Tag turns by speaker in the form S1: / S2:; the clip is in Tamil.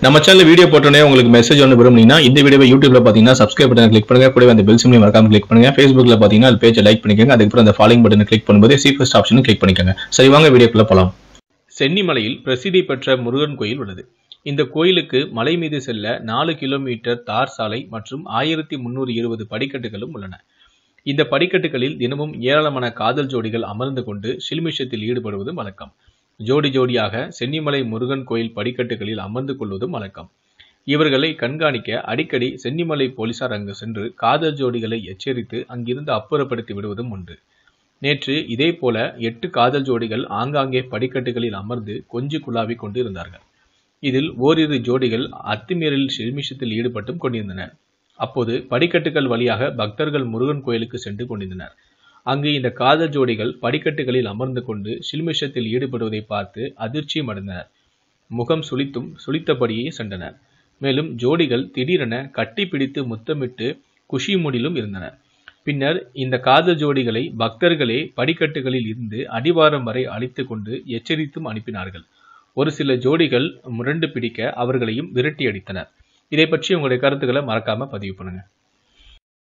S1: நம்ம சேனல் வீடியோ போட்டோன்னே உங்களுக்கு மெசேஜ் ஒன்று விரும்புனீங்கன்னா இந்த வீடியோவை யூடியூப்ல பார்த்தீங்கன்னா சப்ஸ்கிரைப் பட்டன் கிளிக் பண்ணுங்க கூடவே அந்த பெல் சிம்லையும் மறக்காம கிளிக் பண்ணுங்க ஃபேஸ்புக்ல பார்த்தீங்கன்னா அது பேஜை லைக் பண்ணிக்கோங்க அதுக்கப்புறம் அந்த ஃபாலோயிங் பட்டனை கிளிக் பண்ணும்போது சி ஃபர்ஸ்ட் ஆப்ஷனும் கிளிக் பண்ணிக்கோங்க சரி வாங்க வீடியோக்குள்ள போலாம் சென்னிமலையில் பிரசித்தி பெற்ற முருகன் கோயில் உள்ளது இந்த கோயிலுக்கு மலை மீது செல்ல நாலு கிலோமீட்டர் தார் சாலை மற்றும் ஆயிரத்தி முன்னூறு இருபது படிக்கட்டுகளும் உள்ளன இந்த படிக்கட்டுகளில் தினமும் ஏராளமான காதல் ஜோடிகள் அமர்ந்து கொண்டு சில்மிஷத்தில் ஈடுபடுவதும் வழக்கம் ஜோடி ஜோடியாக சென்னிமலை முருகன் கோயில் படிக்கட்டுகளில் அமர்ந்து கொள்வதும் வழக்கம் இவர்களை கண்காணிக்க அடிக்கடி சென்னிமலை போலீசார் அங்கு சென்று காதல் ஜோடிகளை எச்சரித்து அங்கிருந்து அப்புறப்படுத்தி விடுவதும் உண்டு நேற்று இதே போல எட்டு காதல் ஜோடிகள் ஆங்காங்கே படிக்கட்டுகளில் அமர்ந்து கொஞ்சி குழாவிக் கொண்டு இருந்தார்கள் இதில் ஓரிரு ஜோடிகள் அத்துமீறலில் சில்மிஷத்தில் ஈடுபட்டும் கொண்டிருந்தனர் அப்போது படிக்கட்டுகள் வழியாக பக்தர்கள் முருகன் கோயிலுக்கு சென்று கொண்டிருந்தனர் அங்கு இந்த காதல் ஜோடிகள் படிக்கட்டுகளில் அமர்ந்து கொண்டு சில்மிஷத்தில் ஈடுபடுவதை பார்த்து அதிர்ச்சியும் அடைந்தனர் முகம் சுளித்தும் சுளித்தபடியே சென்றனர் மேலும் ஜோடிகள் திடீரென கட்டி பிடித்து முத்தமிட்டு குஷி மூடிலும் இருந்தனர் பின்னர் இந்த காதல் ஜோடிகளை பக்தர்களே படிக்கட்டுகளில் இருந்து அடிவாரம் வரை அழைத்து கொண்டு எச்சரித்தும் அனுப்பினார்கள் ஒரு சில ஜோடிகள் முரண்டு பிடிக்க அவர்களையும் விரட்டி அடித்தனர் இதை பற்றி உங்களுடைய கருத்துக்களை மறக்காம பதிவு பண்ணுங்க